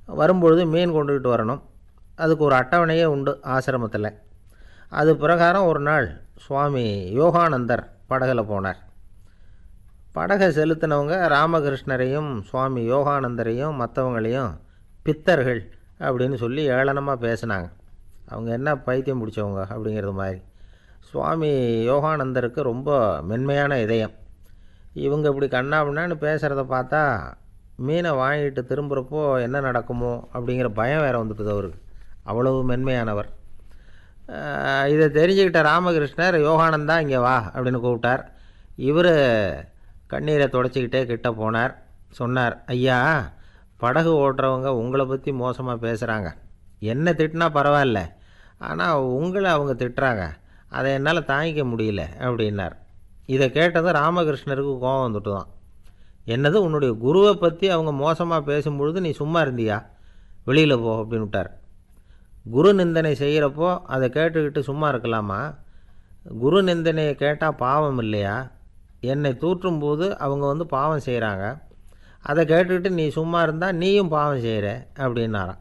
வரும்பொழுது மீன் கொண்டுக்கிட்டு வரணும் அதுக்கு ஒரு அட்டவணையே உண்டு ஆசிரமத்தில் அது பிரகாரம் ஒரு நாள் சுவாமி யோகானந்தர் படகில் போனார் படகை செலுத்தினவங்க ராமகிருஷ்ணரையும் சுவாமி யோகானந்தரையும் மற்றவங்களையும் பித்தர்கள் அப்படின்னு சொல்லி ஏளனமாக பேசினாங்க அவங்க என்ன பைத்தியம் பிடிச்சவங்க அப்படிங்கிறது மாதிரி சுவாமி யோகானந்தருக்கு ரொம்ப மென்மையான இதயம் இவங்க இப்படி கண்ணாபின்னான்னு பேசுகிறத பார்த்தா மீனை வாங்கிட்டு திரும்புகிறப்போ என்ன நடக்குமோ அப்படிங்கிற பயம் வேறு வந்துட்டுது அவருக்கு அவ்வளவு மென்மையானவர் ஆஹ் இதை தெரிஞ்சுக்கிட்ட ராமகிருஷ்ணர் யோகானந்தா இங்கே வா அப்படின்னு கூப்பிட்டார் இவர் கண்ணீரை தொடச்சிக்கிட்டே கிட்ட போனார் சொன்னார் ஐயா படகு ஓட்டுறவங்க உங்களை பற்றி மோசமாக பேசுகிறாங்க என்ன திட்டினா பரவாயில்ல ஆனால் உங்களை அவங்க திட்டுறாங்க அதை என்னால் தாங்கிக்க முடியல அப்படின்னார் இதை கேட்டதும் ராமகிருஷ்ணருக்கு கோபம் வந்துட்டு தான் என்னது உன்னுடைய குருவை பற்றி அவங்க மோசமாக பேசும்பொழுது நீ சும்மா இருந்தியா வெளியில் போ அப்படின்னு விட்டார் குரு நிந்தனை செய்கிறப்போ அதை கேட்டுக்கிட்டு சும்மா இருக்கலாமா குரு நிந்தனையை கேட்டால் பாவம் இல்லையா என்னை தூற்றும் போது அவங்க வந்து பாவம் செய்கிறாங்க அதை கேட்டுக்கிட்டு நீ சும்மா இருந்தால் நீயும் பாவம் செய்கிற அப்படின்னாராம்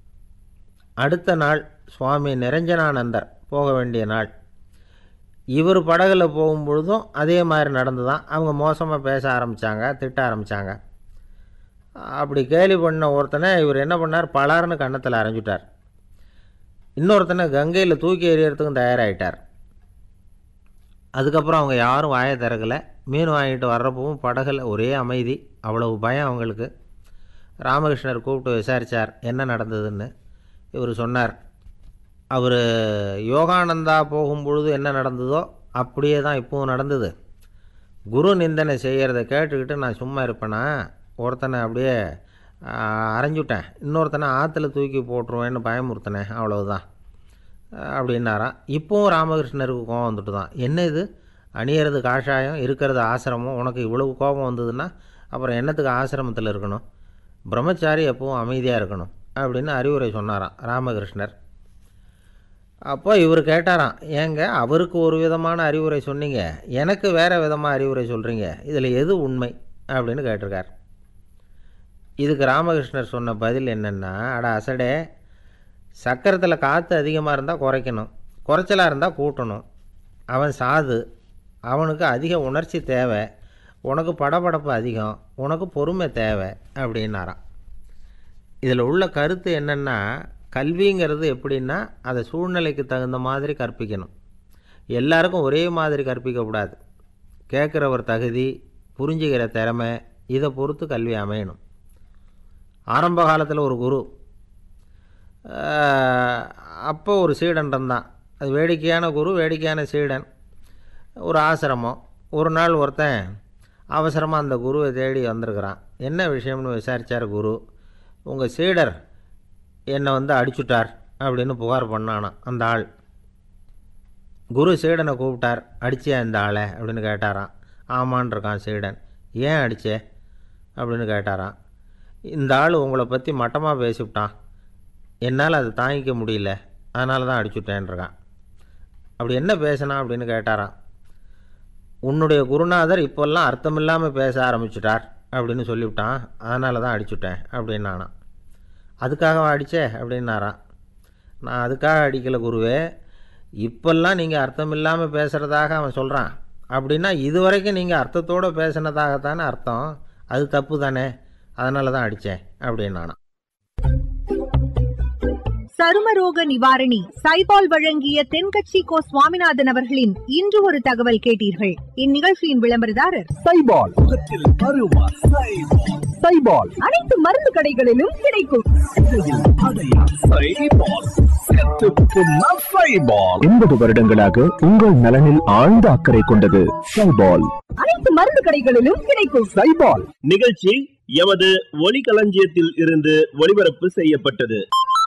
அடுத்த நாள் சுவாமி நிரஞ்சனானந்தர் போக வேண்டிய நாள் இவர் படகுல போகும்பொழுதும் அதே மாதிரி நடந்து தான் அவங்க மோசமாக பேச ஆரம்பித்தாங்க திட்ட ஆரம்பித்தாங்க அப்படி கேலி பண்ண ஒருத்தனை இவர் என்ன பண்ணார் பலார்னு கன்னத்தில் அரைஞ்சிட்டார் இன்னொருத்தனை கங்கையில் தூக்கி எறியறதுக்கும் தயாராகிட்டார் அதுக்கப்புறம் அவங்க யாரும் வாயை திறக்கலை மீன் வாங்கிட்டு வர்றப்பவும் படகுல ஒரே அமைதி அவ்வளவு பயம் அவங்களுக்கு ராமகிருஷ்ணர் கூப்பிட்டு விசாரித்தார் என்ன நடந்ததுன்னு இவர் சொன்னார் அவர் யோகானந்தா போகும்பொழுது என்ன நடந்ததோ அப்படியே தான் இப்போவும் நடந்தது குரு நிந்தனை செய்கிறத கேட்டுக்கிட்டு நான் சும்மா இருப்பேனா ஒருத்தனை அப்படியே ஆ, அரைஞ்சுட்டேன் இன்னொருத்தனை ஆற்றுல தூக்கி போட்டுருவேன்னு பயமுறுத்தினேன் அவ்வளவுதான் அப்படின்னாராம் இப்போவும் ராமகிருஷ்ணருக்கு கோபம் வந்துட்டு தான் என்ன இது அணியறது காஷாயம் இருக்கிறது ஆசிரமம் உனக்கு இவ்வளவு கோபம் வந்ததுன்னா அப்புறம் என்னத்துக்கு ஆசிரமத்தில் இருக்கணும் பிரம்மச்சாரி எப்பவும் அமைதியாக இருக்கணும் அப்படின்னு அறிவுரை சொன்னாராம் ராமகிருஷ்ணர் அப்போ இவர் கேட்டாராம் ஏங்க அவருக்கு ஒரு விதமான அறிவுரை சொன்னீங்க எனக்கு வேறு விதமாக அறிவுரை சொல்கிறீங்க இதில் எது உண்மை அப்படின்னு கேட்டிருக்கார் இதுக்கு ராமகிருஷ்ணர் சொன்ன பதில் என்னென்னா அட அசடே சக்கரத்தில் காற்று அதிகமாக இருந்தால் குறைக்கணும் குறைச்சலாக இருந்தால் கூட்டணும் அவன் சாது அவனுக்கு அதிக உணர்ச்சி தேவை உனக்கு படபடப்பு அதிகம் உனக்கு பொறுமை தேவை அப்படின்னாராம் இதில் உள்ள கருத்து என்னென்னா கல்விங்கிறது எப்படின்னா அதை சூழ்நிலைக்கு தகுந்த மாதிரி கற்பிக்கணும் எல்லாருக்கும் ஒரே மாதிரி கற்பிக்கக்கூடாது கேட்குறவர் தகுதி புரிஞ்சுக்கிற திறமை இதை பொறுத்து கல்வி அமையணும் ஆரம்ப காலத்தில் ஒரு குரு ஆஹ், அப்போ ஒரு சீடன் இருந்தான் அது வேடிக்கையான குரு வேடிக்கையான சீடன் ஒரு ஆசிரமம் ஒரு நாள் ஒருத்தன் அவசரமாக அந்த குருவை தேடி வந்திருக்கிறான் என்ன விஷயம்னு விசாரித்தார் குரு உங்கள் சீடர் என்னை வந்து அடிச்சுட்டார் அப்படின்னு புகார் பண்ணானாம் அந்த ஆள் குரு சீடனை கூப்பிட்டார் அடிச்சியா இந்த ஆளை அப்படின்னு கேட்டாராம் ஆமான் இருக்கான் சீடன் ஏன் அடிச்சே அப்படின்னு கேட்டாராம் இந்த ஆள் உங்களை பற்றி மட்டமாக பேசிவிட்டான் என்னால் அதை தாங்கிக்க முடியல அதனால தான் அடிச்சுட்டேன்ருக்கான் அப்படி என்ன பேசினான் அப்படின்னு கேட்டாராம் உன்னுடைய குருநாதர் இப்போல்லாம் அர்த்தமில்லாமல் பேச ஆரம்பிச்சிட்டார் அப்படின்னு சொல்லிவிட்டான் அதனால தான் அடிச்சுட்டேன் அப்படின்னானான் அதுக்காக அடிச்சே அப்படின்னாராம் நான் அதுக்காக அடிக்கலை குருவே இப்போல்லாம் நீங்கள் அர்த்தம் இல்லாமல் பேசுகிறதாக அவன் சொல்கிறான் அப்படின்னா இதுவரைக்கும் நீங்கள் அர்த்தத்தோடு பேசினதாகத்தானே அர்த்தம் அது தப்பு தானே அதனால தான் அடித்தேன் அப்படின்னானான் சருமரோக நிவாரணி சைபால் வழங்கிய தென்கட்சி கோ சுவாமிநாதன் அவர்களின் இன்று ஒரு தகவல் கேட்டீர்கள் இந்நிகழ்ச்சியின் விளம்பரதாரர் சைபால் முகத்தில் அருவா சைபால் சைபால் அனைத்து மருந்து கடைகளிலும் கிடைக்கும் சைபால் செத்துப்புண்ணா சைபால் எண்பது வருடங்களாக உங்கள் நலனில் ஆழ்ந்த அக்கறை கொண்டது சைபால் அனைத்து மருந்து கடைகளிலும் கிடைக்கும் சைபால் நிகழ்ச்சி எமது ஒலிகளஞ்சியத்தில் இருந்து ஒளிபரப்பு செய்யப்பட்டது